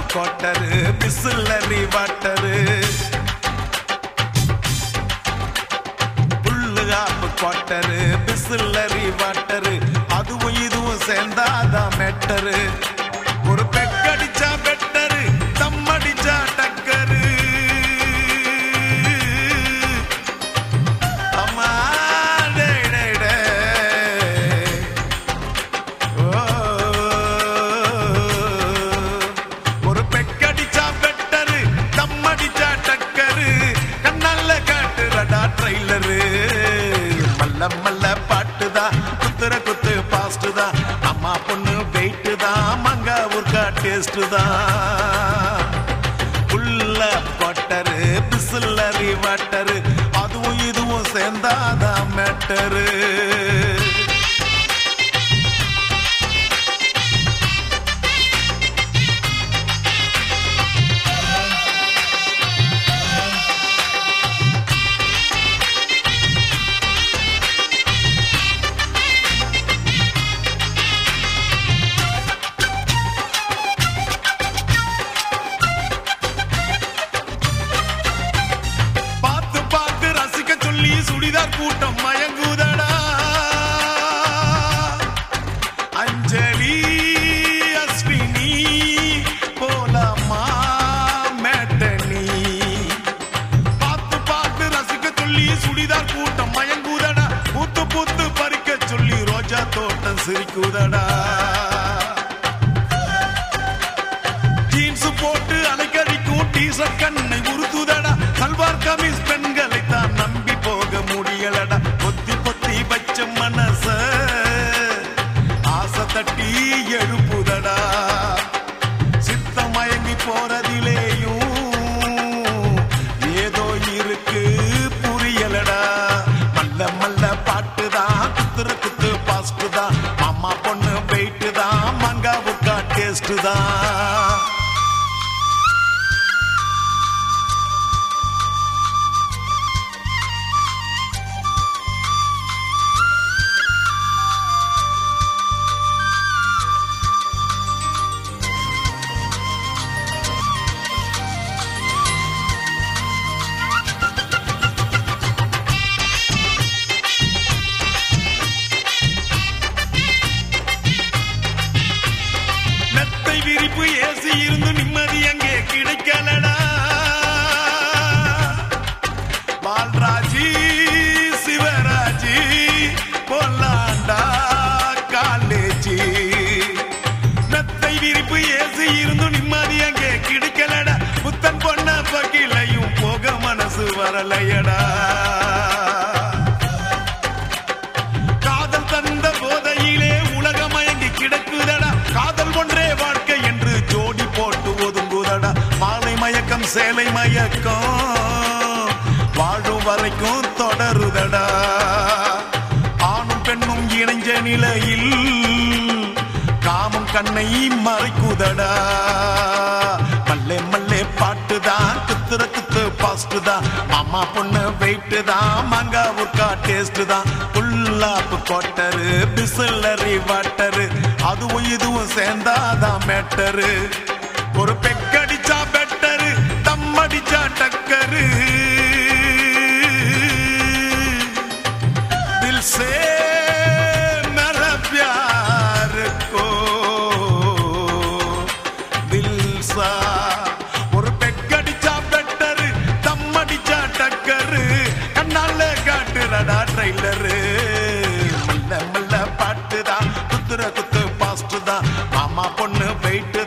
Quarter Bisleri water புல்லுகாப்பு quarter Bisleri water அதுவும் இதுவும் சேர்ந்தாதான் மெட்டரு ஒரு பெக்கடிச்சா பெட்டரு தம்மடிச்சா டக்கரு அம்மா டேய், டேய், டேய். ஓ, ஒரு பெக்கடிச்சா பெட்டரு தம்மடிச்சா டக்கரு கண்ணால காட்டுறடா ட்ரைலரு மல்ல மல்ல பாட்டுதான் குத்துற குத்து பாஸ்ட் தான் அம்மா பொண்ணு வெயிட்டு தான் மங்கா ஊர்க்கா டேஸ்ட் தான் உள்ள கொட்டரு பிசில்லரி வாட்டரு அதுவும் இதுவும் சேர்ந்தாதான் மேட்டரு பார்த்து பார்த்து ரசிக்க சொல்லி சுடிதார் கூட்டம் மயங்குதடா அஞ்சலி அஸ்வினி போலாமா மேட்டனி பார்த்து பார்த்து ரசிக்க சொல்லி சுடிதார் கூட்டம் மயங்குதடா பூத்து பூத்து பறிக்க சொல்லி ரோஜா தோட்டம் சிரிக்குதடா ஜீன்ஸ் போட்டு அலைக்கடிக்கும் டீசர்ட் கண்ணை உறுத்துதடா சல்வார் கமிஸ் பெண்களை தான் நம்பி போக முடியலடா பொத்தி பொத்தி வச்ச மனச ஆசை தட்டி எழுப்புதடா சித்த மயங்கி போறதிலேயும் ஏதோ இருக்கு புரியலடா மல்ல மல்ல பாட்டுதான் குத்துற குத்து பாஸ்ட் தான் மாமா பொண்ணு வெயிட்டு தான் மங்காவுக்கா டேஸ்ட் தான் மெத்தை விரிப்பு ஏசி இருந்து நிம்மதி அங்கே கிடைக்கலடா பால்ராஜி சிவராஜி பொல்லாண்டா காலேஜி மெத்தை விரிப்பு ஏசி இருந்து நிம்மதி அங்கே கிடைக்கலடா புத்தன் பொண்ண பகிலையும் போக மனசு வரலையடா காதல் தந்த போதையிலே உலகம் மயங்கி கிடக்குதடா காதல் ஒன்றே வாழ்க்கை என்று ஜோடி போட்டு ஒதுங்குதடா மாலை மயக்கம் சேலை மயக்கம் வாழும் வரைக்கும் தொடருதடா ஆணும் பெண்ணும் இணைஞ்ச நிலையில் காமம் கண்ணை மறைக்குதடா மல்லே மல்லே பாட்டுதான் குத்துற குத்து பாஸ்ட் தான் மாமா பொண்ணு வெயிட்டு தான் மங்கா உட்கா டேஸ்ட் தான் புல்லாப்பு கொட்டரு பிசில்லரி வாட்டரு அதுவும் இதுவும் சேர்ந்தாதான் மேட்டரு ஒரு பெக்கடிச்சா பெட்டரு தம்மடிச்சா டக்கரு दिल से मेरा प्यार को दिल सा ஒரு பெக்கடிச்சா பெட்டரு தம்மடிச்சா டக்கரு கண்ணால காட்டுறடா ட்ரைலரு மல்ல மல்ல பாட்டுதான் குத்துற குத்து பாஸ்ட் தான் மாமா பொண்ணு வெயிட்